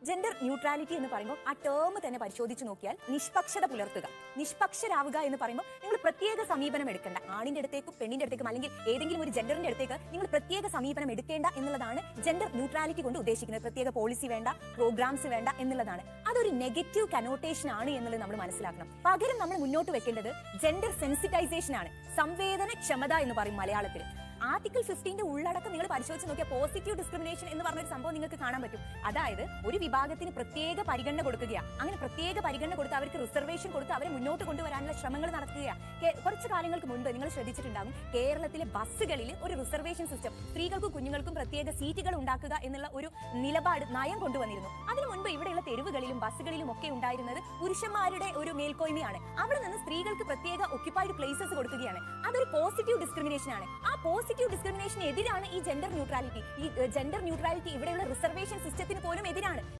gender neutrality എന്ന് പറയുമ്പോൾ ആ ടേം തന്നെ പരിശോധിച്ച് നോക്കിയാൽ നിഷ്പക്ഷത പുലർത്തുക നിഷ്പക്ഷരാവുക എന്ന് പറയുമ്പോൾ നിങ്ങൾ പ്രത്യേക സമീപനം എടുക്കേണ്ട ആണിന്റെ അടുത്തേക്കും പെണ്ണിന്റെ അടുത്തേക്കും അല്ലെങ്കിൽ ഏതെങ്കിലും ഒരു ജെൻഡറിന്റെ അടുത്തേക്ക് നിങ്ങൾ പ്രത്യേക സമീപനം എടുക്കേണ്ട എന്നുള്ളതാണ് ജെൻഡർ ന്യൂട്രാലിറ്റി കൊണ്ട് ഉദ്ദേശിക്കുന്നത് പ്രത്യേക പോളിസി വേണ്ട പ്രോഗ്രാംസ് വേണ്ട എന്നുള്ളതാണ് അതൊരു നെഗറ്റീവ് കനോട്ടേഷൻ ആണ് എന്നുള്ളത് നമ്മൾ മനസ്സിലാക്കണം പകരം നമ്മൾ മുന്നോട്ട് വെക്കേണ്ടത് ജെൻഡർ സെൻസിറ്റൈസേഷൻ ആണ് സംവേദനക്ഷമത എന്ന് പറയും മലയാളത്തിൽ ആർട്ടിക്കിൾ ഫിഫ്റ്റീന്റെ ഉള്ളടക്കം നിങ്ങൾ പരിശോധിച്ച് നോക്കിയാൽ പോസിറ്റീവ് ഡിസ്ക്രിമിനേഷൻ എന്ന് പറഞ്ഞൊരു സംഭവം നിങ്ങൾക്ക് കാണാൻ പറ്റും അതായത് ഒരു വിഭാഗത്തിന് പ്രത്യേക പരിഗണന കൊടുക്കുകയാണ് അങ്ങനെ പ്രത്യേക പരിഗണന കൊടുത്ത് അവർക്ക് റിസർവേഷൻ കൊടുത്ത് അവരെ മുന്നോട്ട് കൊണ്ടുവരാനുള്ള ശ്രമങ്ങൾ നടത്തുകയാണ് കേ- കുറച്ച് കാലങ്ങൾക്ക് മുൻപ് നിങ്ങൾ ശ്രദ്ധിച്ചിട്ടുണ്ടാകും കേരളത്തിലെ ബസ്സുകളിൽ ഒരു റിസർവേഷൻ സിസ്റ്റം സ്ത്രീകൾക്കും കുഞ്ഞുങ്ങൾക്കും പ്രത്യേക സീറ്റുകൾ ഉണ്ടാക്കുക എന്നുള്ള ഒരു നിലപാട് നയം കൊണ്ടുവന്നിരുന്നു അതിനു മുൻപ് ഇവിടെയുള്ള തെരുവുകളിലും ബസ്സുകളിലും ഒക്കെ ഉണ്ടായിരുന്നത് പുരുഷന്മാരുടെ ഒരു മേൽക്കോയ്മയാണ് അവിടെ നിന്ന് സ്ത്രീകൾക്ക് പ്രത്യേക ഒക്യുപ്പൈഡ് പ്ലേസസ് കൊടുക്കുകയാണ് അതൊരു പോസിറ്റീവ് ഡിസ്ക്രിമിനേഷൻ ആണ് ആ പോസിറ്റീവ് ഡിസ്ക്രിമിനേഷൻ എതിരാണ് ഈ ജെൻഡർ ന്യൂട്രാലിറ്റി ഈ ജെൻഡർ ന്യൂട്രാലിറ്റി ഇവിടെയുള്ള റിസർവേഷൻ സിസ്റ്റത്തിന് പോലും എതിരാണ്